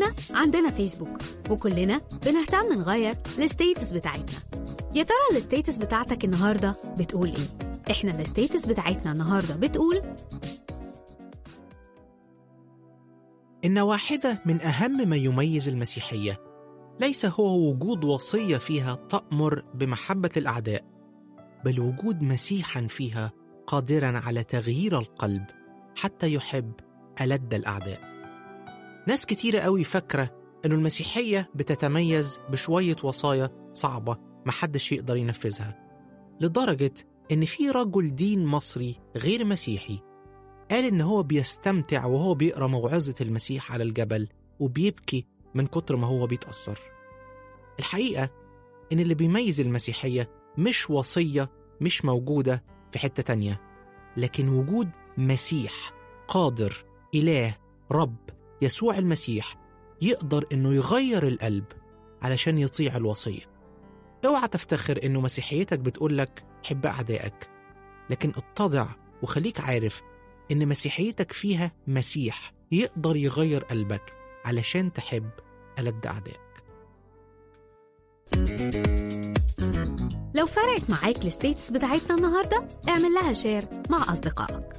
كلنا عندنا فيسبوك وكلنا بنهتم نغير الستيتس بتاعتنا يا ترى الستيتس بتاعتك النهارده بتقول ايه احنا الستيتس بتاعتنا النهارده بتقول إن واحدة من أهم ما يميز المسيحية ليس هو وجود وصية فيها تأمر بمحبة الأعداء، بل وجود مسيحا فيها قادرا على تغيير القلب حتى يحب ألد الأعداء. ناس كتيرة قوي فاكرة إنه المسيحية بتتميز بشوية وصايا صعبة محدش يقدر ينفذها، لدرجة إن في رجل دين مصري غير مسيحي قال إن هو بيستمتع وهو بيقرأ موعظة المسيح على الجبل وبيبكي من كتر ما هو بيتأثر. الحقيقة إن اللي بيميز المسيحية مش وصية مش موجودة في حتة تانية، لكن وجود مسيح قادر إله رب يسوع المسيح يقدر إنه يغير القلب علشان يطيع الوصية. اوعى تفتخر إنه مسيحيتك بتقولك حب أعدائك، لكن اتضع وخليك عارف إن مسيحيتك فيها مسيح يقدر يغير قلبك علشان تحب ألد أعدائك لو فرقت معاك الستيتس بتاعتنا النهارده اعمل لها شير مع أصدقائك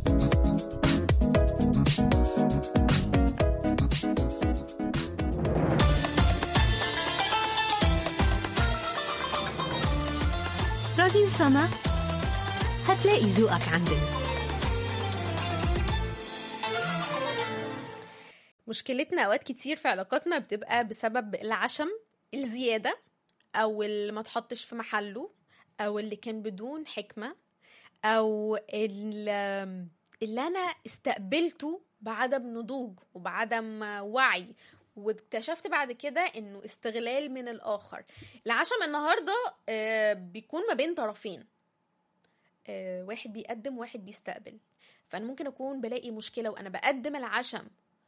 راديو سما هتلاقي ذوقك عندنا مشكلتنا اوقات كتير في علاقاتنا بتبقى بسبب العشم الزياده او اللي ما تحطش في محله او اللي كان بدون حكمه او ال- اللي انا استقبلته بعدم نضوج وبعدم وعي واكتشفت بعد كده انه استغلال من الاخر العشم النهارده آه، بيكون ما بين طرفين آه، واحد بيقدم واحد بيستقبل فانا ممكن اكون بلاقي مشكله وانا بقدم العشم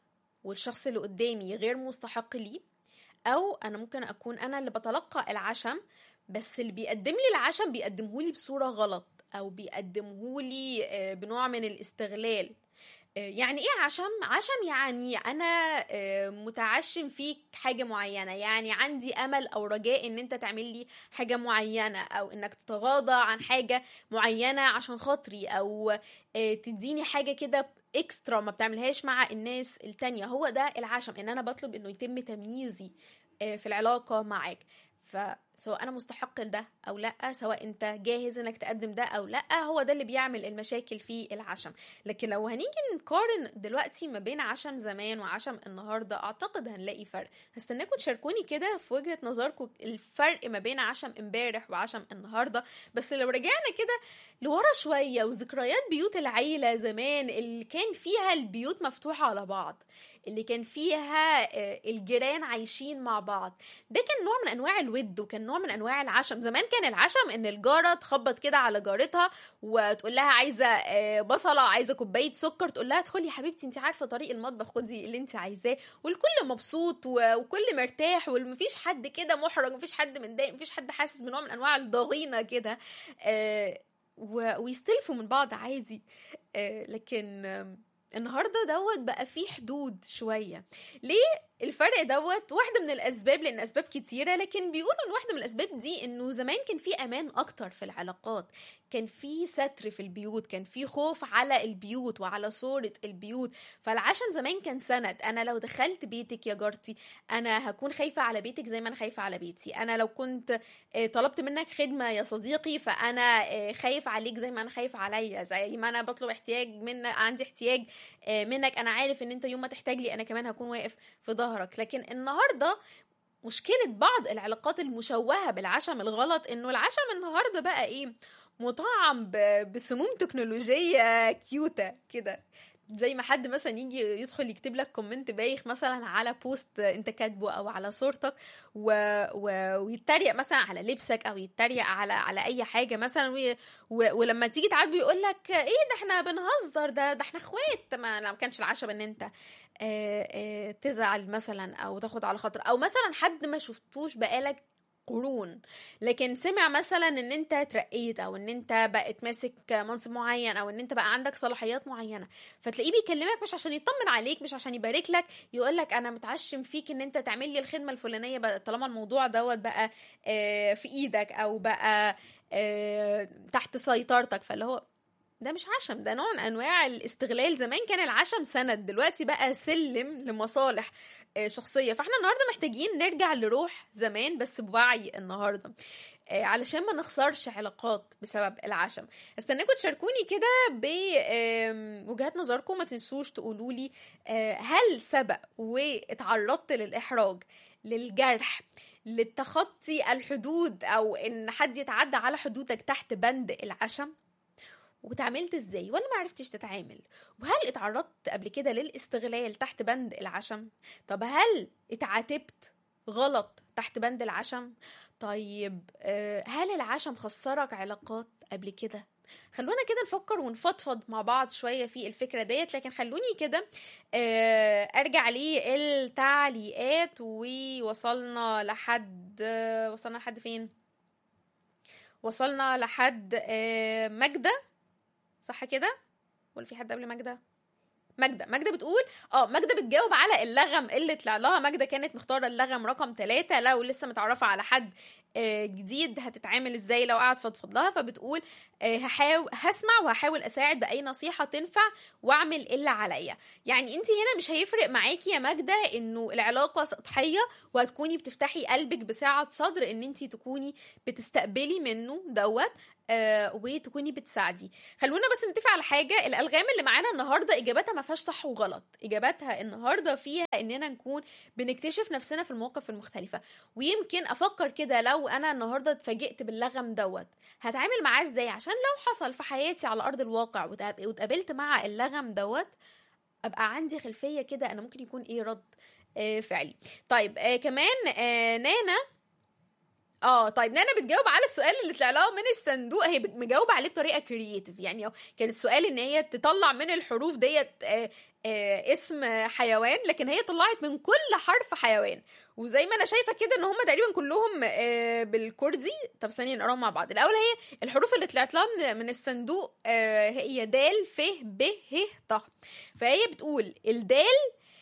والشخص اللي قدامي غير مستحق لي او انا ممكن اكون انا اللي بتلقى العشم بس اللي بيقدم لي العشم بيقدمه لي بصوره غلط او بيقدمه لي آه، بنوع من الاستغلال آه، يعني ايه عشم عشم يعني انا آه، متعشم فيك حاجه معينه يعني عندي امل او رجاء ان انت تعمل لي حاجه معينه او انك تتغاضى عن حاجه معينه عشان خاطري او آه، تديني حاجه كده اكسترا ما بتعملهاش مع الناس التانية هو ده العشم ان انا بطلب انه يتم تمييزي آه، في العلاقة معاك فسواء انا مستحق لده او لا سواء انت جاهز انك تقدم ده او لا هو ده اللي بيعمل المشاكل في العشم لكن لو هنيجي نقارن دلوقتي ما بين عشم زمان وعشم النهارده اعتقد هنلاقي فرق هستناكم تشاركوني كده في وجهة نظركم الفرق ما بين عشم امبارح وعشم النهارده بس لو رجعنا كده لورا شويه وذكريات بيوت العيله زمان اللي كان فيها البيوت مفتوحه على بعض اللي كان فيها آه، الجيران عايشين مع بعض ده كان نوع من انواع الود وكان نوع من انواع العشم زمان كان العشم ان الجاره تخبط كده على جارتها وتقول لها عايزه آه، بصله عايزه كوبايه سكر تقول لها ادخلي يا حبيبتي انت عارفه طريق المطبخ خدي اللي انت عايزاه والكل مبسوط و- وكل مرتاح ومفيش حد كده محرج مفيش حد متضايق مفيش حد حاسس بنوع من انواع الضغينه كده آه، و- ويستلفوا من بعض عادي آه، لكن آم، النهارده دوت بقى فيه حدود شويه ليه الفرق دوت واحده من الاسباب لان اسباب كتيره لكن بيقولوا ان واحده من الاسباب دي انه زمان كان في امان اكتر في العلاقات كان في ستر في البيوت كان في خوف على البيوت وعلى صورة البيوت فالعشم زمان كان سند انا لو دخلت بيتك يا جارتي انا هكون خايفة على بيتك زي ما انا خايفة على بيتي انا لو كنت آه، طلبت منك خدمة يا صديقي فانا آه، خايف عليك زي ما انا خايف عليا زي ما انا بطلب احتياج من عندي احتياج آه، منك انا عارف ان انت يوم ما تحتاج لي انا كمان هكون واقف في ظهرك لكن النهارده مشكلة بعض العلاقات المشوهة بالعشم الغلط انه العشم النهارده بقى ايه مطعم ب- بسموم تكنولوجية كيوتة كده زي ما حد مثلا يجي يدخل يكتب لك كومنت بايخ مثلا على بوست انت كاتبه او على صورتك و... و... ويتريق مثلا على لبسك او يتريق على على اي حاجه مثلا و... و... ولما تيجي تعاتبه يقول لك ايه ده احنا بنهزر ده ده احنا اخوات ما ما كانش العشم ان انت آه، آه، تزعل مثلا او تاخد على خاطر او مثلا حد ما شفتوش بقالك قرون لكن سمع مثلا ان انت اترقيت او ان انت بقت ماسك منصب معين او ان انت بقى عندك صلاحيات معينه فتلاقيه بيكلمك مش عشان يطمن عليك مش عشان يبارك لك يقول لك انا متعشم فيك ان انت تعمل لي الخدمه الفلانيه بقى طالما الموضوع دوت بقى آه، في ايدك او بقى آه، تحت سيطرتك فاللي هو ده مش عشم ده نوع من انواع الاستغلال زمان كان العشم سند دلوقتي بقى سلم لمصالح آه، شخصيه فاحنا النهارده محتاجين نرجع لروح زمان بس بوعي النهارده آه، علشان ما نخسرش علاقات بسبب العشم استناكم تشاركوني كده بوجهات نظركم ما تنسوش تقولوا لي هل سبق واتعرضت للاحراج للجرح للتخطي الحدود او ان حد يتعدى على حدودك تحت بند العشم وتعاملت ازاي ولا ما عرفتش تتعامل وهل اتعرضت قبل كده للاستغلال تحت بند العشم طب هل اتعاتبت غلط تحت بند العشم طيب آه، هل العشم خسرك علاقات قبل كده خلونا كده نفكر ونفضفض مع بعض شوية في الفكرة ديت لكن خلوني كده آه، ارجع للتعليقات ووصلنا لحد آه، وصلنا لحد فين وصلنا لحد آه، ماجدة صح كده ولا في حد قبل ماجدة ماجدة ماجدة بتقول اه ماجدة بتجاوب على اللغم اللي طلع لها ماجدة كانت مختارة اللغم رقم ثلاثة لو لسه متعرفة على حد آه، جديد هتتعامل ازاي لو قعد فضفض لها فبتقول آه، هحاول هسمع وهحاول اساعد باي نصيحه تنفع واعمل اللي عليا يعني انت هنا مش هيفرق معاكي يا ماجده انه العلاقه سطحيه وهتكوني بتفتحي قلبك بسعه صدر ان انت تكوني بتستقبلي منه دوت آه وتكوني بتساعدي خلونا بس نتفق على حاجه الالغام اللي معانا النهارده اجابتها ما فيهاش صح وغلط اجابتها النهارده فيها اننا نكون بنكتشف نفسنا في المواقف المختلفه ويمكن افكر كده لو انا النهارده اتفاجئت باللغم دوت هتعامل معاه ازاي عشان لو حصل في حياتي على ارض الواقع وتقاب- واتقابلت مع اللغم دوت ابقى عندي خلفيه كده انا ممكن يكون ايه رد آه فعلي طيب آه كمان آه نانا اه طيب نانا بتجاوب على السؤال اللي طلع لها من الصندوق هي بت- مجاوبه عليه بطريقه كرييتيف يعني كان السؤال ان هي تطلع من الحروف ديت آه آه اسم حيوان لكن هي طلعت من كل حرف حيوان وزي ما انا شايفه كده ان هم تقريبا كلهم آه بالكردي طب ثانيه نقراهم مع بعض الاول هي الحروف اللي طلعت لها من, من الصندوق آه هي دال ف ب ه ط فهي بتقول الدال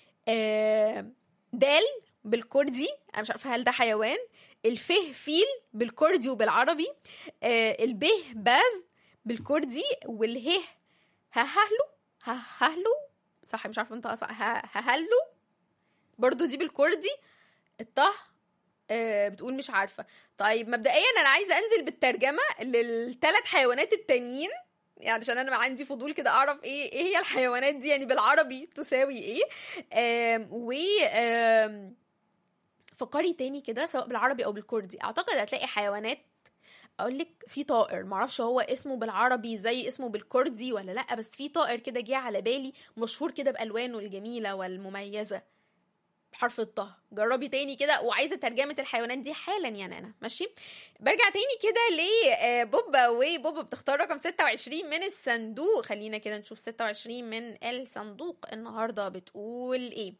آه دال بالكردي انا مش عارفه هل ده حيوان الفه فيل بالكردي وبالعربي آه البه باز بالكردي والهه ههلو ههلو صح مش عارفه انطقها صح ه- ههلو برضو دي بالكردي الطه آه بتقول مش عارفه طيب مبدئيا انا عايزه انزل بالترجمه للثلاث حيوانات التانيين يعني عشان انا عندي فضول كده اعرف ايه ايه هي الحيوانات دي يعني بالعربي تساوي ايه آم و آم فكري تاني كده سواء بالعربي او بالكردي اعتقد هتلاقي حيوانات اقول لك في طائر معرفش هو اسمه بالعربي زي اسمه بالكردي ولا لا بس في طائر كده جه على بالي مشهور كده بالوانه الجميله والمميزه بحرف الطه جربي تاني كده وعايزه ترجمه الحيوانات دي حالا يا نانا ماشي برجع تاني كده لبوبا وبوبا بتختار رقم 26 من الصندوق خلينا كده نشوف 26 من الصندوق النهارده بتقول ايه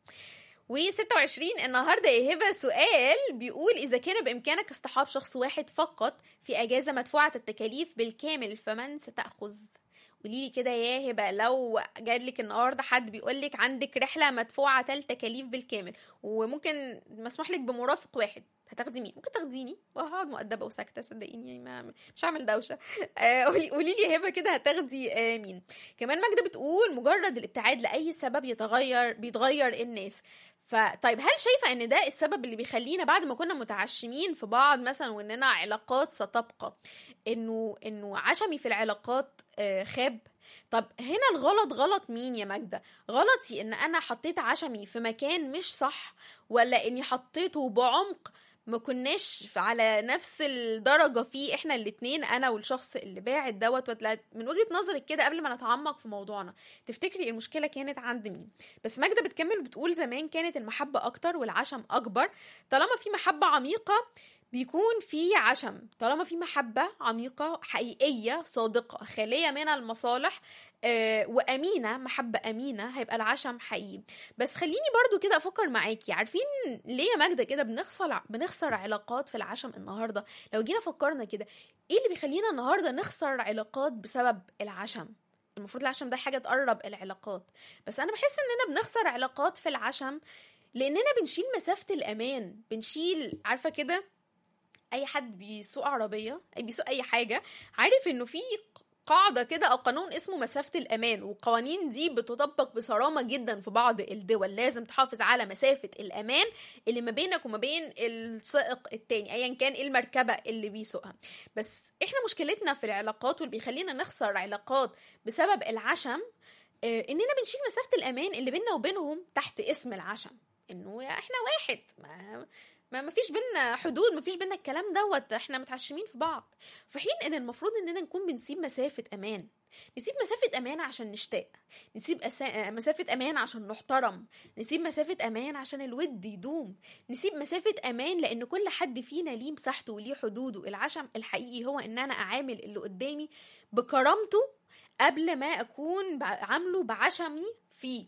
و26 النهارده يا هبه سؤال بيقول اذا كان بامكانك اصطحاب شخص واحد فقط في اجازه مدفوعه التكاليف بالكامل فمن ستاخذ قولي لي كده يا هبه لو جالك النهارده حد بيقول لك عندك رحله مدفوعه التكاليف بالكامل وممكن مسموح لك بمرافق واحد هتاخدي مين ممكن تاخديني وهقعد مؤدبه وساكته صدقيني يعني ما مش هعمل دوشه آه، قولي قولي لي يا هبه كده هتاخدي آه، مين كمان ماجده بتقول مجرد الابتعاد لاي سبب يتغير بيتغير الناس فطيب هل شايفه ان ده السبب اللي بيخلينا بعد ما كنا متعشمين في بعض مثلا واننا علاقات ستبقى انه انه عشمي في العلاقات آه، خاب طب هنا الغلط غلط مين يا ماجدة غلطي ان انا حطيت عشمي في مكان مش صح ولا اني حطيته بعمق ما كناش على نفس الدرجة فيه احنا الاتنين انا والشخص اللي باعت دوت ولا من وجهة نظرك كده قبل ما نتعمق في موضوعنا تفتكري المشكلة كانت عند مين بس ماجدة بتكمل وبتقول زمان كانت المحبة اكتر والعشم اكبر طالما في محبة عميقة بيكون في عشم طالما في محبة عميقة حقيقية صادقة خالية من المصالح آه، وأمينة محبة أمينة هيبقى العشم حقيقي بس خليني برضو كده أفكر معاكي عارفين ليه يا ماجدة كده بنخسر بنخسر علاقات في العشم النهاردة لو جينا فكرنا كده ايه اللي بيخلينا النهاردة نخسر علاقات بسبب العشم المفروض العشم ده حاجة تقرب العلاقات بس أنا بحس إننا بنخسر علاقات في العشم لأننا بنشيل مسافة الأمان بنشيل عارفة كده اي حد بيسوق عربيه اي بيسوق اي حاجه عارف انه في قاعده كده او قانون اسمه مسافه الامان والقوانين دي بتطبق بصرامه جدا في بعض الدول لازم تحافظ على مسافه الامان اللي ما بينك وما بين السائق التاني ايا كان ايه المركبه اللي بيسوقها بس احنا مشكلتنا في العلاقات واللي بيخلينا نخسر علاقات بسبب العشم آه، اننا بنشيل مسافه الامان اللي بيننا وبينهم تحت اسم العشم انه احنا واحد ما ما ما فيش بينا حدود ما فيش بينا الكلام دوت احنا متعشمين في بعض في حين ان المفروض اننا نكون بنسيب مسافه امان نسيب مسافة أمان عشان نشتاق نسيب أسا... مسافة أمان عشان نحترم نسيب مسافة أمان عشان الود يدوم نسيب مسافة أمان لأن كل حد فينا ليه مساحته وليه حدوده العشم الحقيقي هو إن أنا أعامل اللي قدامي بكرامته قبل ما أكون عامله بعشمي فيه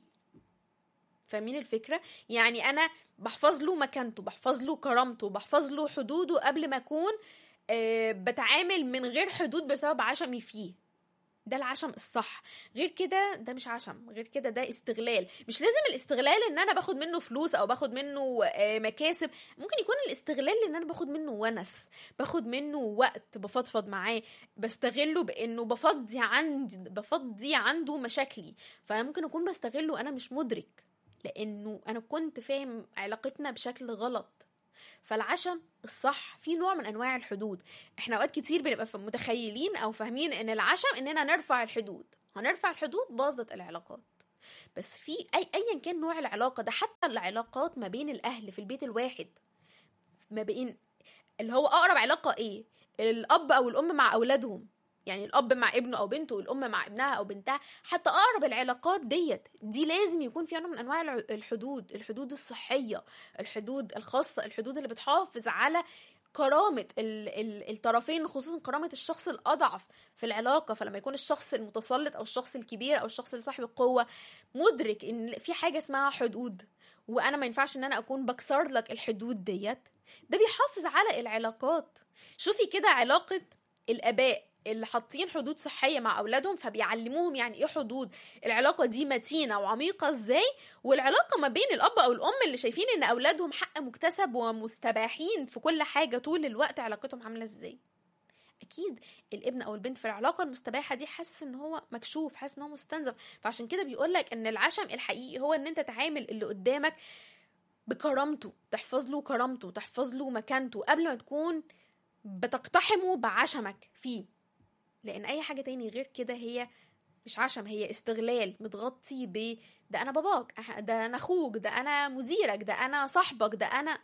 فاهمين الفكرة؟ يعني أنا بحفظ له مكانته بحفظ له كرامته بحفظ له حدوده قبل ما أكون آه، بتعامل من غير حدود بسبب عشمي فيه ده العشم الصح غير كده ده مش عشم غير كده ده استغلال مش لازم الاستغلال ان انا باخد منه فلوس او باخد منه آه، مكاسب ممكن يكون الاستغلال ان انا باخد منه ونس باخد منه وقت بفضفض معاه بستغله بانه بفضي عندي بفضي عنده مشاكلي فممكن اكون بستغله انا مش مدرك لانه انا كنت فاهم علاقتنا بشكل غلط فالعشم الصح في نوع من انواع الحدود احنا اوقات كتير بنبقى ف- متخيلين او فاهمين ان العشم اننا نرفع الحدود هنرفع الحدود باظت العلاقات بس في اي ايا كان نوع العلاقه ده حتى العلاقات ما بين الاهل في البيت الواحد ما بين اللي هو اقرب علاقه ايه الاب او الام مع اولادهم يعني الاب مع ابنه او بنته والام مع ابنها او بنتها حتى اقرب العلاقات ديت دي لازم يكون فيها نوع من انواع الع- الحدود الحدود الصحيه الحدود الخاصه الحدود اللي بتحافظ على كرامة ال- ال- الطرفين خصوصا كرامة الشخص الأضعف في العلاقة فلما يكون الشخص المتسلط أو الشخص الكبير أو الشخص اللي صاحب القوة مدرك إن في حاجة اسمها حدود وأنا ما ينفعش إن أنا أكون بكسر لك الحدود ديت ده بيحافظ على العلاقات شوفي كده علاقة الآباء اللي حاطين حدود صحية مع أولادهم فبيعلموهم يعني إيه حدود العلاقة دي متينة وعميقة إزاي والعلاقة ما بين الأب أو الأم اللي شايفين إن أولادهم حق مكتسب ومستباحين في كل حاجة طول الوقت علاقتهم عاملة إزاي اكيد الابن او البنت في العلاقه المستباحه دي حاسس ان هو مكشوف حاسس ان هو مستنزف فعشان كده بيقول لك ان العشم الحقيقي هو ان انت تعامل اللي قدامك بكرامته تحفظ له كرامته تحفظ له مكانته قبل ما تكون بتقتحمه بعشمك فيه لان اي حاجه تاني غير كده هي مش عشم هي استغلال متغطي ب ده انا باباك أح- ده انا اخوك ده انا مديرك ده انا صاحبك ده انا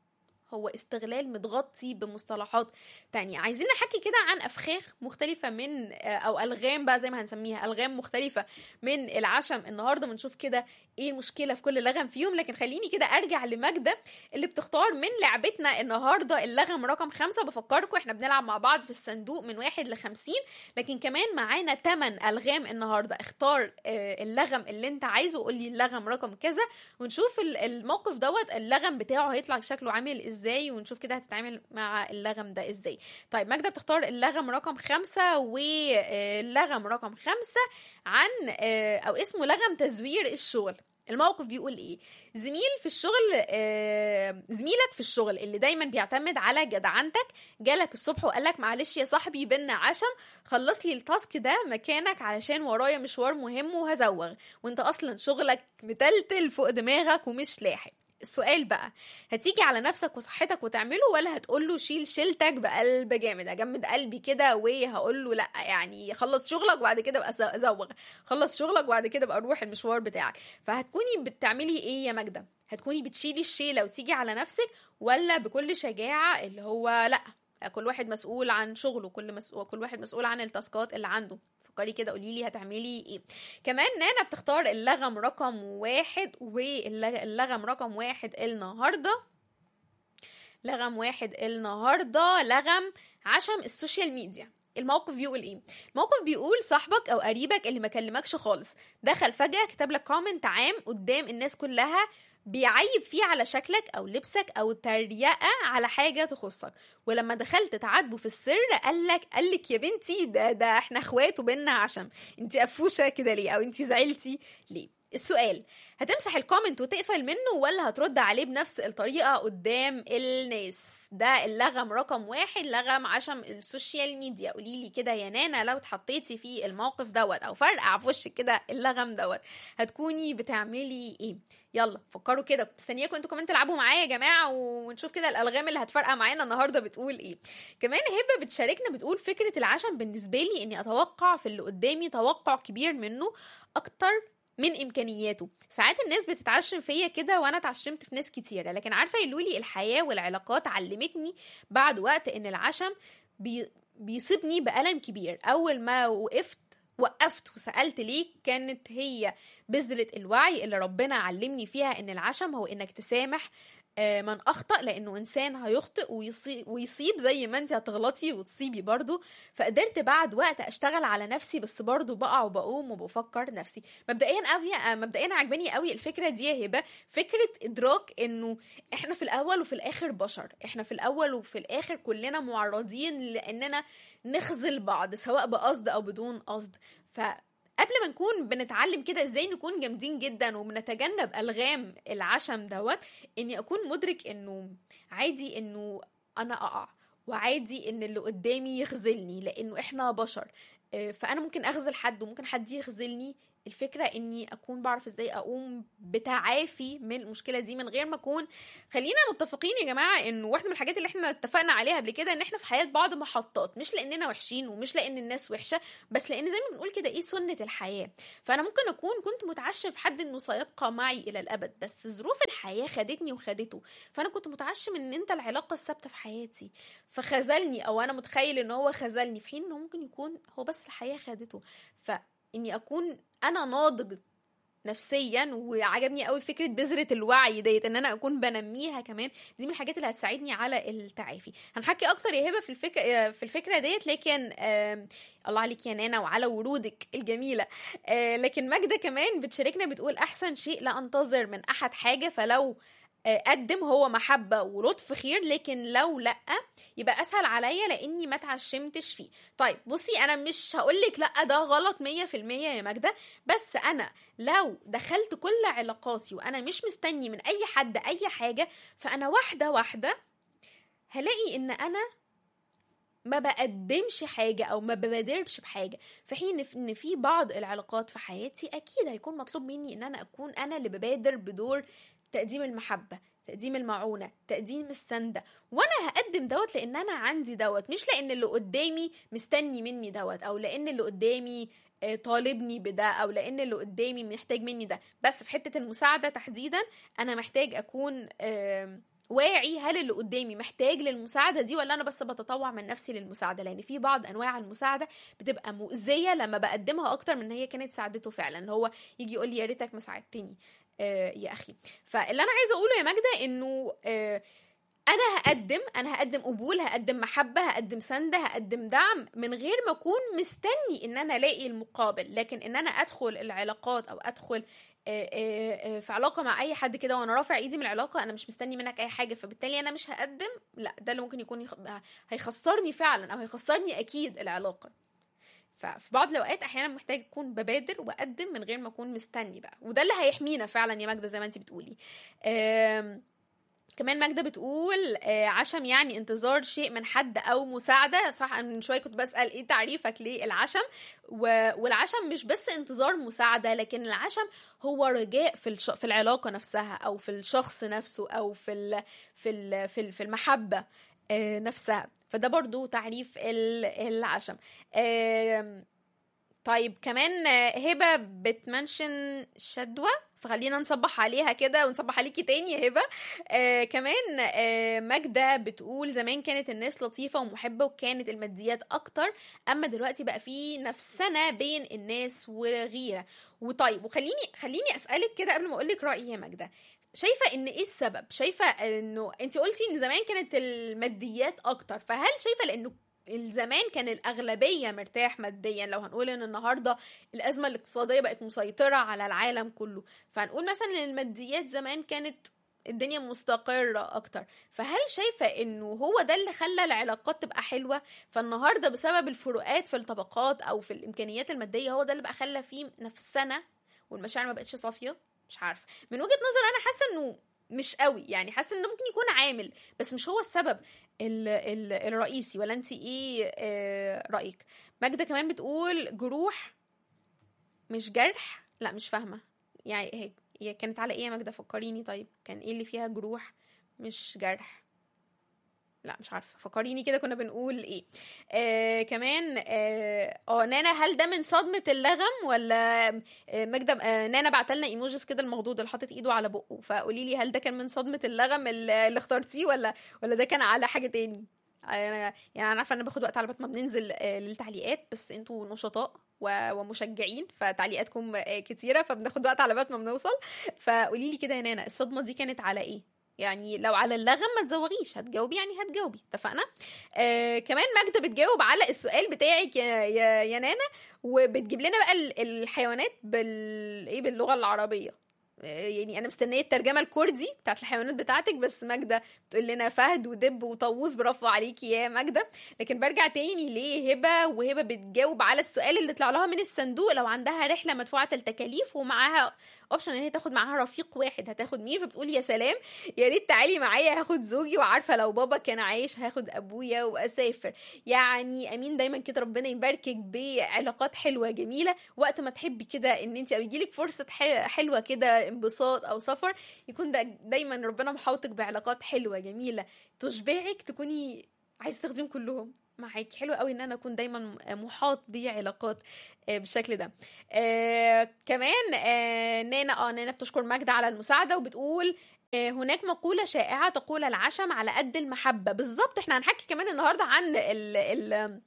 هو استغلال متغطي بمصطلحات تانية عايزين نحكي كده عن أفخاخ مختلفة من أو ألغام بقى زي ما هنسميها ألغام مختلفة من العشم النهاردة بنشوف كده إيه المشكلة في كل لغم فيهم لكن خليني كده أرجع لماجدة اللي بتختار من لعبتنا النهاردة اللغم رقم خمسة بفكركم إحنا بنلعب مع بعض في الصندوق من واحد لخمسين لكن كمان معانا تمن ألغام النهاردة اختار آه، اللغم اللي انت عايزه قول لي اللغم رقم كذا ونشوف ال- الموقف دوت اللغم بتاعه هيطلع شكله عامل ازاي ونشوف كده هتتعامل مع اللغم ده ازاي طيب ماجدة بتختار اللغم رقم خمسة واللغم رقم خمسة عن آه، او اسمه لغم تزوير الشغل الموقف بيقول ايه زميل في الشغل آه، زميلك في الشغل اللي دايما بيعتمد على جدعنتك جالك الصبح وقالك معلش يا صاحبي بينا عشم خلص لي التاسك ده مكانك علشان ورايا مشوار مهم وهزوغ وانت اصلا شغلك متلتل فوق دماغك ومش لاحق السؤال بقى هتيجي على نفسك وصحتك وتعمله ولا هتقول له شيل شيلتك بقلب جامد اجمد قلبي كده وهقول له لا يعني خلص شغلك وبعد كده بقى ز- زوغ خلص شغلك وبعد كده بقى روح المشوار بتاعك فهتكوني بتعملي ايه يا ماجده هتكوني بتشيلي الشيله وتيجي على نفسك ولا بكل شجاعه اللي هو لا كل واحد مسؤول عن شغله كل مسؤول كل واحد مسؤول عن التاسكات اللي عنده فكري كده قولي لي هتعملي ايه كمان نانا بتختار اللغم رقم واحد واللغم رقم واحد النهارده لغم واحد النهارده لغم عشم السوشيال ميديا الموقف بيقول ايه الموقف بيقول صاحبك او قريبك اللي ما كلمكش خالص دخل فجاه كتب لك كومنت عام قدام الناس كلها بيعيب فيه على شكلك او لبسك او تريقه على حاجه تخصك ولما دخلت تعاتبه في السر قالك قالك يا بنتي ده ده احنا اخوات وبينا عشم انت قفوشه كده ليه او انت زعلتي ليه السؤال هتمسح الكومنت وتقفل منه ولا هترد عليه بنفس الطريقة قدام الناس ده اللغم رقم واحد لغم عشم السوشيال ميديا قوليلي كده يا نانا لو اتحطيتي في الموقف دوت او فرقع في وشك كده اللغم دوت هتكوني بتعملي ايه يلا فكروا كده مستنياكم انتوا كمان تلعبوا معايا يا جماعه ونشوف كده الالغام اللي هتفرقع معانا النهارده بتقول ايه كمان هبه بتشاركنا بتقول فكره العشم بالنسبه لي اني اتوقع في اللي قدامي توقع كبير منه اكتر من امكانياته ساعات الناس بتتعشم فيا كده وانا اتعشمت في ناس كتيره لكن عارفه يا لولي الحياه والعلاقات علمتني بعد وقت ان العشم بي بيصيبني بألم كبير اول ما وقفت وقفت وسألت ليه كانت هي بذرة الوعي اللي ربنا علمني فيها ان العشم هو انك تسامح من اخطا لانه انسان هيخطئ ويصيب, ويصيب زي ما انت هتغلطي وتصيبي برضو فقدرت بعد وقت اشتغل على نفسي بس برضو بقع وبقوم وبفكر نفسي مبدئيا قوي مبدئيا عجباني قوي الفكره دي يا هبه فكره ادراك انه احنا في الاول وفي الاخر بشر احنا في الاول وفي الاخر كلنا معرضين لاننا نخذل بعض سواء بقصد او بدون قصد ف قبل ما نكون بنتعلم كده ازاي نكون جامدين جدا وبنتجنب الغام العشم دوت اني اكون مدرك انه عادي انه انا اقع وعادي ان اللي قدامي يخذلني لانه احنا بشر فانا ممكن اخذل حد وممكن حد يخذلني الفكره اني اكون بعرف ازاي اقوم بتعافي من المشكله دي من غير ما اكون خلينا متفقين يا جماعه انه واحده من الحاجات اللي احنا اتفقنا عليها قبل كده ان احنا في حياه بعض محطات مش لاننا وحشين ومش لان الناس وحشه بس لان زي ما بنقول كده ايه سنه الحياه فانا ممكن اكون كنت متعشم في حد انه سيبقى معي الى الابد بس ظروف الحياه خدتني وخدته فانا كنت متعشم ان انت العلاقه الثابته في حياتي فخذلني او انا متخيل ان هو خذلني في حين انه ممكن يكون هو بس الحياه خدته ف اني اكون انا ناضج نفسيا وعجبني قوي فكره بذره الوعي ديت ان انا اكون بنميها كمان دي من الحاجات اللي هتساعدني على التعافي هنحكي اكتر يا هبه في الفكره في الفكره ديت لكن آه الله عليك يا نانا وعلى ورودك الجميله آه لكن ماجده كمان بتشاركنا بتقول احسن شيء لا انتظر من احد حاجه فلو قدم هو محبة ولطف خير لكن لو لأ يبقى أسهل عليا لأني ما اتعشمتش فيه طيب بصي أنا مش هقولك لأ ده غلط مية في المية يا ماجدة بس أنا لو دخلت كل علاقاتي وأنا مش مستني من أي حد أي حاجة فأنا واحدة واحدة هلاقي إن أنا ما بقدمش حاجة أو ما ببادرش بحاجة في حين إن في بعض العلاقات في حياتي أكيد هيكون مطلوب مني إن أنا أكون أنا اللي ببادر بدور تقديم المحبة تقديم المعونة تقديم السندة وانا هقدم دوت لان انا عندي دوت مش لان اللي قدامي مستني مني دوت او لان اللي قدامي طالبني بده او لان اللي قدامي محتاج مني ده بس في حتة المساعدة تحديدا انا محتاج اكون واعي هل اللي قدامي محتاج للمساعده دي ولا انا بس بتطوع من نفسي للمساعده لان في بعض انواع المساعده بتبقى مؤذيه لما بقدمها اكتر من هي كانت ساعدته فعلا هو يجي يقول لي يا ريتك ما ساعدتني آه يا اخي فاللي انا عايزه اقوله يا ماجده انه آه انا هقدم انا هقدم قبول هقدم محبه هقدم سنده هقدم دعم من غير ما اكون مستني ان انا الاقي المقابل لكن ان انا ادخل العلاقات او ادخل في علاقه مع اي حد كده وانا رافع ايدي من العلاقه انا مش مستني منك اي حاجه فبالتالي انا مش هقدم لا ده اللي ممكن يكون يخ... هيخسرني فعلا او هيخسرني اكيد العلاقه ففي بعض الاوقات احيانا محتاج اكون ببادر واقدم من غير ما اكون مستني بقى وده اللي هيحمينا فعلا يا ماجده زي ما انت بتقولي أم... كمان ماجده بتقول عشم يعني انتظار شيء من حد او مساعده صح انا من شويه كنت بسال ايه تعريفك للعشم والعشم مش بس انتظار مساعده لكن العشم هو رجاء في الش... في العلاقه نفسها او في الشخص نفسه او في ال... في ال... في في المحبه نفسها فده برضو تعريف العشم طيب كمان هبه بتمنشن شدوى فخلينا نصبح عليها كده ونصبح عليكي تاني يا هبه آه كمان آه ماجده بتقول زمان كانت الناس لطيفه ومحبه وكانت الماديات اكتر اما دلوقتي بقى في نفسنا بين الناس وغيره وطيب وخليني خليني اسالك كده قبل ما اقول لك رايي يا ماجده شايفه ان ايه السبب شايفه انه انت قلتي ان زمان كانت الماديات اكتر فهل شايفه لانه الزمان كان الأغلبية مرتاح ماديا لو هنقول إن النهاردة الأزمة الاقتصادية بقت مسيطرة على العالم كله فهنقول مثلا إن الماديات زمان كانت الدنيا مستقرة أكتر فهل شايفة إنه هو ده اللي خلى العلاقات تبقى حلوة فالنهاردة بسبب الفروقات في الطبقات أو في الإمكانيات المادية هو ده اللي بقى خلى فيه نفسنا والمشاعر ما بقتش صافية مش عارفة من وجهة نظر أنا حاسة إنه مش قوي يعني حاسه انه ممكن يكون عامل بس مش هو السبب ال ال الرئيسي ولا انت ايه آه رايك ماجده كمان بتقول جروح مش جرح لا مش فاهمه يعني هي هي كانت على ايه يا ماجده فكريني طيب كان ايه اللي فيها جروح مش جرح لا مش عارفه فكريني كده كنا بنقول ايه آه كمان اه آه، نانا هل ده من صدمه اللغم ولا آه ماجده آه نانا بعتلنا ايموجيز كده المخضوض اللي حاطط ايده على بقه فقولي لي هل ده كان من صدمه اللغم اللي اللي اخترتيه ولا ولا ده كان على حاجه تاني انا يعني انا عارفه ان انا باخد وقت على بال ما بننزل آه، للتعليقات بس انتوا نشطاء و- ومشجعين فتعليقاتكم آه، كتيره فبناخد وقت على بال ما بنوصل فقولي لي كده يا نانا الصدمه دي كانت على ايه يعني لو على اللغم ما تزوغيش هتجاوبي يعني هتجاوبي اتفقنا آه كمان ماجدة بتجاوب على السؤال بتاعك يا, يا, يا نانا وبتجيب لنا بقى ال- الحيوانات بال ايه باللغه العربيه آه، يعني انا مستنيه الترجمه الكردي بتاعت الحيوانات بتاعتك بس ماجده بتقول لنا فهد ودب وطاووس برافو عليكي يا ماجده لكن برجع تاني لهبه وهبه بتجاوب على السؤال اللي طلع لها من الصندوق لو عندها رحله مدفوعه التكاليف ومعاها اوبشن ان هي تاخد معاها رفيق واحد هتاخد مين فبتقول يا سلام يا ريت تعالي معايا هاخد زوجي وعارفه لو بابا كان عايش هاخد ابويا واسافر يعني امين دايما كده ربنا يباركك بعلاقات حلوه جميله وقت ما تحبي كده ان انت او يجيلك فرصه ح- حلوه كده انبساط او سفر يكون ده دايما ربنا محاوطك بعلاقات حلوه جميله تشبعك تكوني عايزه تاخديهم كلهم معاكي حلو قوي ان انا اكون دايما محاط بعلاقات آه، بالشكل ده آه كمان آه نانا اه نانا بتشكر ماجدة على المساعده وبتقول آه، هناك مقولة شائعة تقول العشم على قد المحبة بالظبط احنا هنحكي كمان النهاردة عن ال ال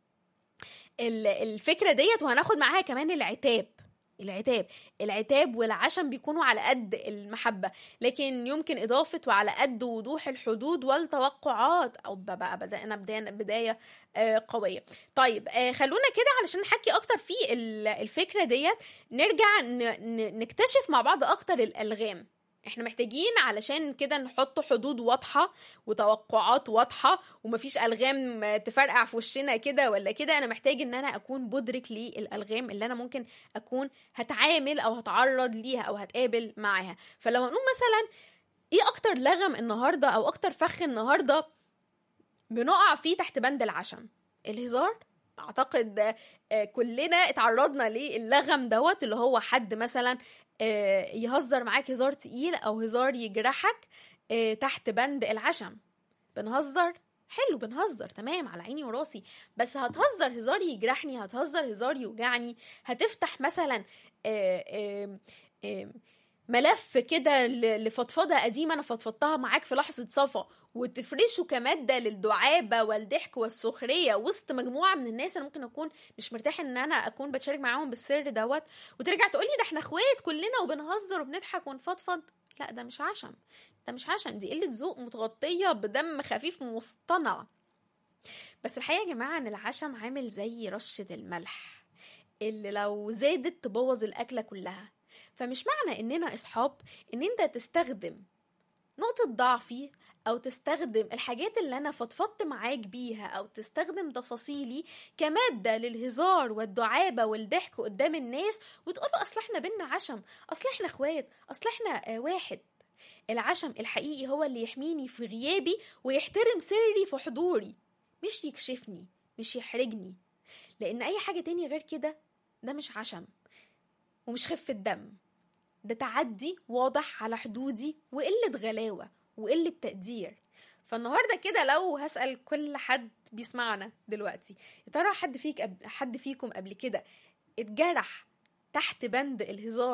ال الفكرة ديت وهناخد معاها كمان العتاب العتاب العتاب والعشم بيكونوا على قد المحبة لكن يمكن إضافة وعلى قد وضوح الحدود والتوقعات أو ب- بقى بدأنا بداية, بداية آه، قوية طيب آه، خلونا كده علشان نحكي أكتر في ال- الفكرة ديت نرجع ن- ن- نكتشف مع بعض أكتر الألغام احنا محتاجين علشان كده نحط حدود واضحة وتوقعات واضحة ومفيش ألغام تفرقع في وشنا كده ولا كده أنا محتاج إن أنا أكون مدرك للألغام اللي أنا ممكن أكون هتعامل أو هتعرض ليها أو هتقابل معاها فلو هنقول مثلا إيه أكتر لغم النهاردة أو أكتر فخ النهاردة بنقع فيه تحت بند العشم الهزار اعتقد آه، كلنا اتعرضنا للغم دوت اللي هو حد مثلا آه، يهزر معاك هزار تقيل او هزار يجرحك آه، تحت بند العشم بنهزر حلو بنهزر تمام على عيني وراسي بس هتهزر هزار يجرحني هتهزر هزار يوجعني هتفتح مثلا آه، آه، آه، ملف كده ل- لفضفضه قديمه انا فضفضتها معاك في لحظه صفا وتفرشه كماده للدعابه والضحك والسخريه وسط مجموعه من الناس انا ممكن اكون مش مرتاحه ان انا اكون بتشارك معاهم بالسر دوت وترجع تقولي ده احنا اخوات كلنا وبنهزر وبنضحك ونفضفض لا ده مش عشم ده مش عشم دي قله ذوق متغطيه بدم خفيف مصطنع بس الحقيقه يا جماعه ان العشم عامل زي رشه الملح اللي لو زادت تبوظ الاكله كلها فمش معنى اننا اصحاب ان انت تستخدم نقطة ضعفي أو تستخدم الحاجات اللي أنا فضفضت معاك بيها أو تستخدم تفاصيلي كمادة للهزار والدعابة والضحك قدام الناس وتقولوا أصل إحنا بينا عشم أصل إحنا إخوات أصل إحنا آه، واحد العشم الحقيقي هو اللي يحميني في غيابي ويحترم سري في حضوري مش يكشفني مش يحرجني لأن أي حاجة تاني غير كده ده مش عشم ومش خفة دم ده تعدي واضح على حدودي وقلة غلاوة وقلة تقدير فالنهارده كده لو هسأل كل حد بيسمعنا دلوقتي يا ترى حد فيك أب... حد فيكم قبل كده اتجرح تحت بند الهزار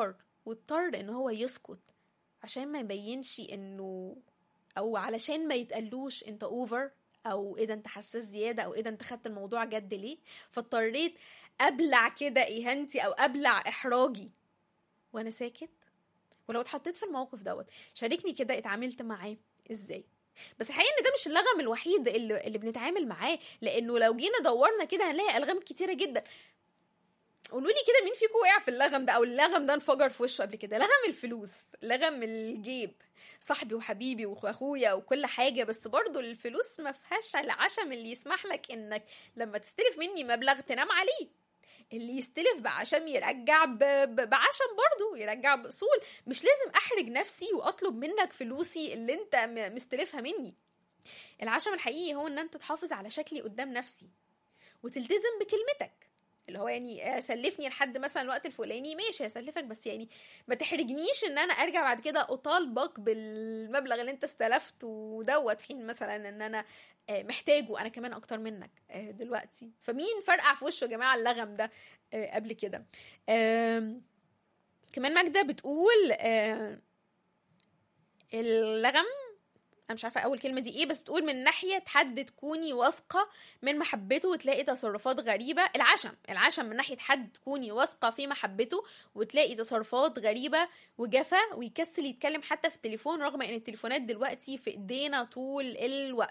واضطر ان هو يسكت عشان ما يبينش انه او علشان ما يتقالوش انت اوفر او ايه ده انت حساس زياده او ايه ده انت خدت الموضوع جد ليه فاضطريت ابلع كده اهانتي او ابلع احراجي وانا ساكت ولو اتحطيت في الموقف دوت شاركني كده اتعاملت معاه ازاي بس الحقيقه ان ده مش اللغم الوحيد اللي, اللي بنتعامل معاه لانه لو جينا دورنا كده هنلاقي الغام كتيره جدا قولوا لي كده مين فيكم وقع في اللغم ده او اللغم ده انفجر في وشه قبل كده لغم الفلوس لغم الجيب صاحبي وحبيبي واخويا وكل حاجه بس برضو الفلوس ما فيهاش العشم اللي يسمح لك انك لما تستلف مني مبلغ تنام عليه اللي يستلف بعشم يرجع ب... ب... بعشم برضه يرجع باصول مش لازم احرج نفسي واطلب منك فلوسي اللي انت م... مستلفها مني العشم الحقيقي هو ان انت تحافظ على شكلي قدام نفسي وتلتزم بكلمتك اللي هو يعني سلفني لحد مثلا الوقت الفلاني ماشي هسلفك بس يعني ما تحرجنيش ان انا ارجع بعد كده اطالبك بالمبلغ اللي انت استلفته دوت حين مثلا ان انا محتاجه انا كمان اكتر منك دلوقتي فمين فرقع في وشه يا جماعه اللغم ده قبل كده كمان ماجدة بتقول اللغم انا مش عارفه اول كلمه دي ايه بس بتقول من ناحيه حد تكوني واثقه من محبته وتلاقي تصرفات غريبه العشم العشم من ناحيه حد تكوني واثقه في محبته وتلاقي تصرفات غريبه وجفا ويكسل يتكلم حتى في التليفون رغم ان التليفونات دلوقتي في ايدينا طول الوقت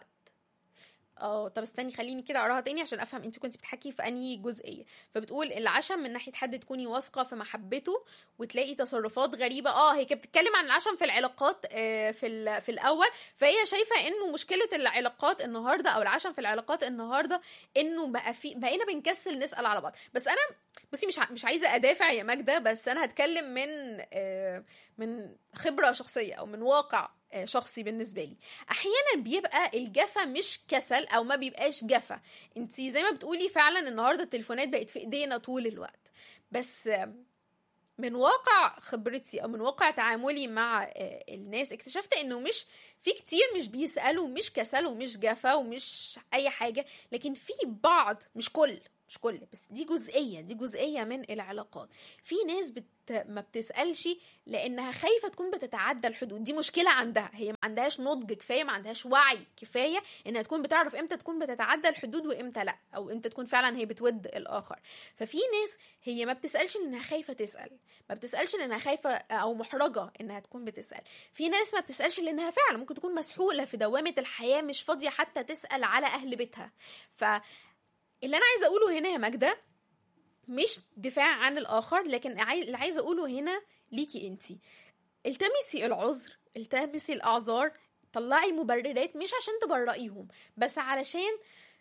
اه طب استني خليني كده اقراها تاني عشان افهم انت كنت بتحكي في انهي جزئيه فبتقول العشم من ناحيه حد تكوني واثقه في محبته وتلاقي تصرفات غريبه اه هي كانت بتتكلم عن العشم في العلاقات آه في في الاول فهي شايفه انه مشكله العلاقات النهارده او العشم في العلاقات النهارده انه بقى في بقينا بنكسل نسال على بعض بس انا بصي مش مش عايزه ادافع يا ماجده بس انا هتكلم من آه من خبره شخصيه او من واقع شخصي بالنسبه لي احيانا بيبقى الجفا مش كسل او ما بيبقاش جفا انت زي ما بتقولي فعلا النهارده التليفونات بقت في ايدينا طول الوقت بس من واقع خبرتي او من واقع تعاملي مع الناس اكتشفت انه مش في كتير مش بيسالوا مش كسل ومش جفا ومش اي حاجه لكن في بعض مش كل مش كل بس دي جزئية دي جزئية من العلاقات في ناس بت... ما بتسألش لأنها خايفة تكون بتتعدى الحدود دي مشكلة عندها هي ما عندهاش نضج كفاية ما عندهاش وعي كفاية إنها تكون بتعرف إمتى تكون بتتعدى الحدود وإمتى لأ أو إمتى تكون فعلا هي بتود الآخر ففي ناس هي ما بتسألش إنها خايفة تسأل ما بتسألش إنها خايفة أو محرجة إنها تكون بتسأل في ناس ما بتسألش لأنها فعلا ممكن تكون مسحولة في دوامة الحياة مش فاضية حتى تسأل على أهل بيتها ف اللي انا عايزه اقوله هنا يا ماجده مش دفاع عن الاخر لكن اللي عايزه اقوله هنا ليكي انتي التمسي العذر التمسي الاعذار طلعي مبررات مش عشان تبرئيهم بس علشان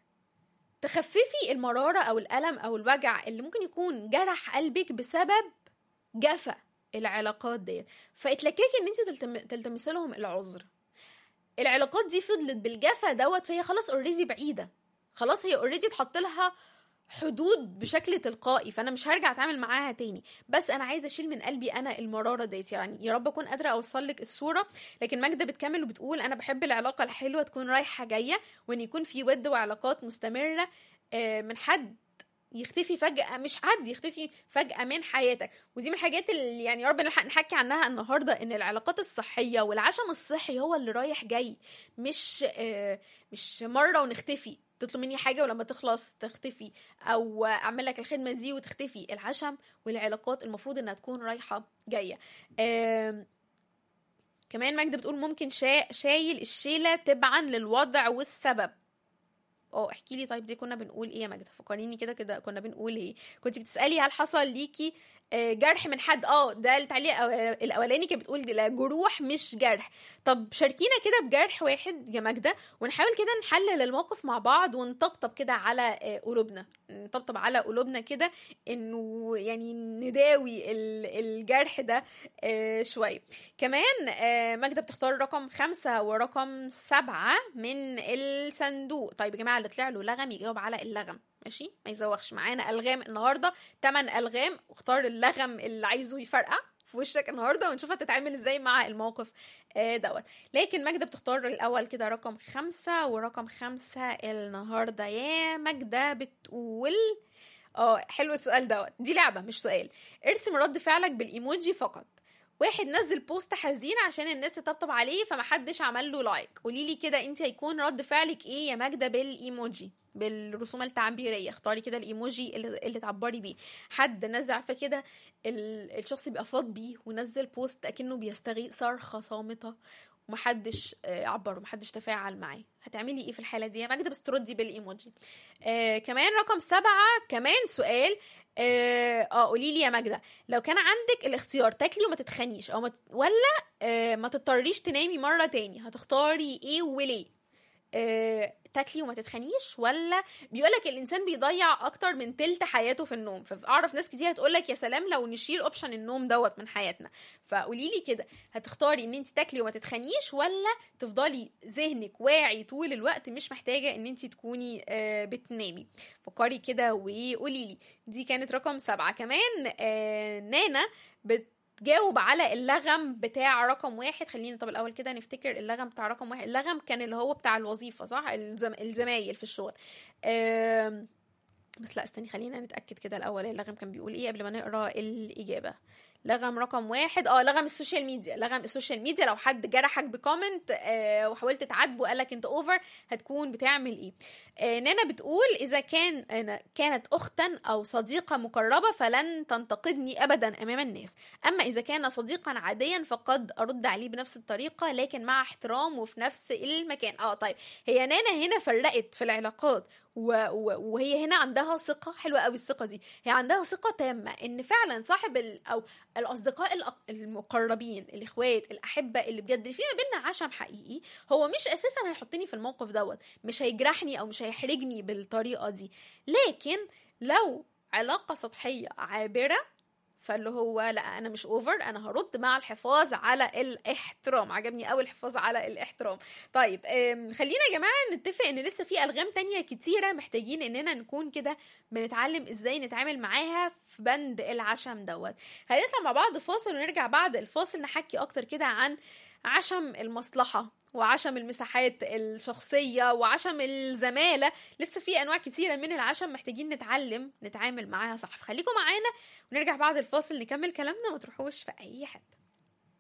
تخففي المراره او الالم او الوجع اللي ممكن يكون جرح قلبك بسبب جفا العلاقات ديت فاتلككي ان انت تلتم... تلتمسي لهم العذر العلاقات دي فضلت بالجفا دوت فهي خلاص اوريدي بعيده خلاص هي اوريدي اتحط لها حدود بشكل تلقائي فانا مش هرجع اتعامل معاها تاني بس انا عايزه اشيل من قلبي انا المراره ديت يعني يا رب اكون قادره اوصل لك الصوره لكن ماجده بتكمل وبتقول انا بحب العلاقه الحلوه تكون رايحه جايه وان يكون في ود وعلاقات مستمره من حد يختفي فجأة مش حد يختفي فجأة من حياتك ودي من الحاجات اللي يعني يا رب نلحق نحكي عنها النهاردة ان العلاقات الصحية والعشم الصحي هو اللي رايح جاي مش آه مش مرة ونختفي تطلب مني حاجه ولما تخلص تختفي او اعمل لك الخدمه دي وتختفي العشم والعلاقات المفروض انها تكون رايحه جايه كمان ماجدة بتقول ممكن شا... شايل الشيله تبعا للوضع والسبب اه احكي لي طيب دي كنا بنقول ايه يا ماجدة فكريني كده كده كنا بنقول ايه كنت بتسالي هل حصل ليكي جرح من حد اه ده التعليق الاولاني كانت بتقول جروح مش جرح طب شاركينا كده بجرح واحد يا ماجده ونحاول كده نحلل الموقف مع بعض ونطبطب كده على قلوبنا نطبطب على قلوبنا كده انه يعني نداوي الجرح ده شويه كمان ماجده بتختار رقم خمسة ورقم سبعة من الصندوق طيب يا جماعه اللي طلع له لغم يجاوب على اللغم ماشي ما يزوخش معانا الغام النهارده 8 الغام واختار اللغم اللي عايزه يفرقع في وشك النهارده ونشوف هتتعامل ازاي مع الموقف آه دوت لكن ماجدة بتختار الاول كده رقم خمسة ورقم خمسة النهارده يا ماجدة بتقول اه حلو السؤال دوت دي لعبه مش سؤال ارسم رد فعلك بالايموجي فقط واحد نزل بوست حزين عشان الناس تطبطب عليه فمحدش عمل له لايك قولي لي كده انت هيكون رد فعلك ايه يا ماجده بالايموجي بالرسوم التعبيريه اختاري كده الايموجي اللي, اللي تعبري بيه حد نزل عارفه كده ال- الشخص بيبقى فاض بيه ونزل بوست اكنه بيستغيث صرخه صامته ومحدش آه، عبر ومحدش تفاعل معاه هتعملي ايه في الحاله دي يا ماجده بس تردي بالايموجي آه كمان رقم سبعة كمان سؤال اه آه، قولي لي يا ماجده لو كان عندك الاختيار تاكلي وما تتخنيش او ما ت... ولا آه ما تضطريش تنامي مره تاني هتختاري ايه وليه آه، تاكلي وما تتخنيش ولا بيقولك الانسان بيضيع اكتر من تلت حياته في النوم فاعرف ناس كتير هتقولك يا سلام لو نشيل اوبشن النوم دوت من حياتنا فقولي لي كده هتختاري ان انت تاكلي وما تتخنيش ولا تفضلي ذهنك واعي طول الوقت مش محتاجه ان انت تكوني آه، بتنامي فكري كده وقولي لي دي كانت رقم سبعة كمان آه، نانا بت جاوب على اللغم بتاع رقم واحد خلينا طب الاول كده نفتكر اللغم بتاع رقم واحد اللغم كان اللي هو بتاع الوظيفه صح الزم... الزمايل في الشغل آم، بس لا استني خلينا نتاكد كده الاول اللغم كان بيقول ايه قبل ما نقرا الاجابه لغم رقم واحد اه لغم السوشيال ميديا لغم السوشيال ميديا لو حد جرحك بكومنت آه وحاولت تعاتبه قالك انت اوفر هتكون بتعمل ايه آه نانا بتقول اذا كان أنا كانت اختا او صديقه مقربه فلن تنتقدني ابدا امام الناس اما اذا كان صديقا عاديا فقد ارد عليه بنفس الطريقه لكن مع احترام وفي نفس المكان اه طيب هي نانا هنا فرقت في العلاقات و... و... وهي هنا عندها ثقه حلوه قوي الثقه دي هي عندها ثقه تامه ان فعلا صاحب ال... او الاصدقاء الأق- المقربين الاخوات الاحبه اللي بجد في ما بينا عشم حقيقي هو مش اساسا هيحطني في الموقف دوت مش هيجرحني او مش هيحرجني بالطريقه دي لكن لو علاقه سطحيه عابره فاللي هو لا انا مش اوفر انا هرد مع الحفاظ على الاحترام عجبني قوي الحفاظ على الاحترام طيب أم، خلينا يا جماعه نتفق ان لسه في الغام تانية كتيره محتاجين اننا نكون كده بنتعلم ازاي نتعامل معاها في بند العشم دوت هنطلع مع بعض فاصل ونرجع بعد الفاصل نحكي اكتر كده عن عشم المصلحة وعشم المساحات الشخصية وعشم الزمالة لسه في أنواع كتيرة من العشم محتاجين نتعلم نتعامل معاها صح فخليكم معانا ونرجع بعد الفاصل نكمل كلامنا ما تروحوش في أي حتة